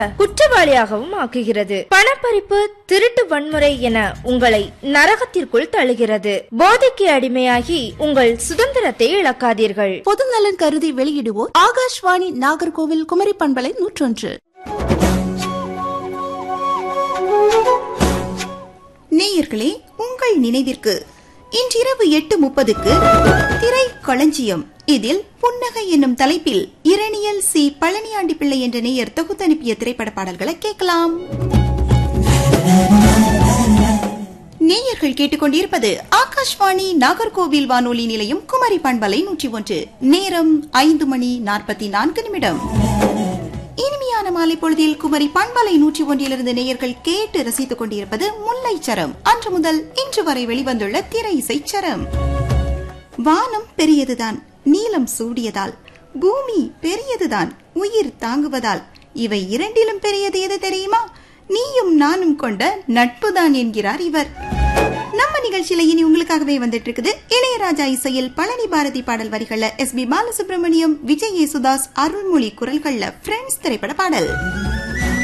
குற்றவாளியாகவும் ஆக்குகிறது பணப்பறிப்பு திருட்டு வன்முறை என உங்களை நரகத்திற்குள் தள்ளுகிறது போதைக்கு அடிமையாகி உங்கள் சுதந்திரத்தை இழக்காதீர்கள் பொதுநலன் கருதி வெளியிடுவோர் ஆகாஷ்வாணி நாகர்கோவில் குமரி பண்பலை நூற்றொன்று நேயர்களே உங்கள் நினைவிற்கு இன்றிரவு எட்டு முப்பதுக்கு திரை களஞ்சியம் இதில் புன்னகை என்னும் தலைப்பில் இரணியல் சி பழனியாண்டி பிள்ளை என்ற நேயர் தொகுத்தனுப்பிய திரைப்பட பாடல்களை கேட்கலாம் நேயர்கள் கேட்டுக்கொண்டிருப்பது ஆகாஷ்வாணி நாகர்கோவில் வானொலி நிலையம் குமரி பண்பலை நூற்றி ஒன்று நேரம் ஐந்து மணி நாற்பத்தி நான்கு நிமிடம் இனிமையான மாலை பொழுதில் குமரி பண்பலை நூற்றி ஒன்றிலிருந்து நேயர்கள் கேட்டு ரசித்துக் கொண்டிருப்பது முல்லை சரம் அன்று முதல் இன்று வரை வெளிவந்துள்ள திரை இசை சரம் வானம் பெரியதுதான் நீலம் சூடியதால் பூமி பெரியதுதான் உயிர் தாங்குவதால் இவை இரண்டிலும் பெரியது எது தெரியுமா நீயும் நானும் கொண்ட நட்புதான் என்கிறார் இவர் நம்ம நிகழ்ச்சியில இனி உங்களுக்காகவே வந்துட்டு இருக்குது இளையராஜா இசையில் பழனி பாரதி பாடல் வரிகள்ல எஸ் பி பாலசுப்ரமணியம் விஜய் யேசுதாஸ் அருள்மொழி குரல்கள்ல ஃப்ரெண்ட்ஸ் திரைப்பட பாடல்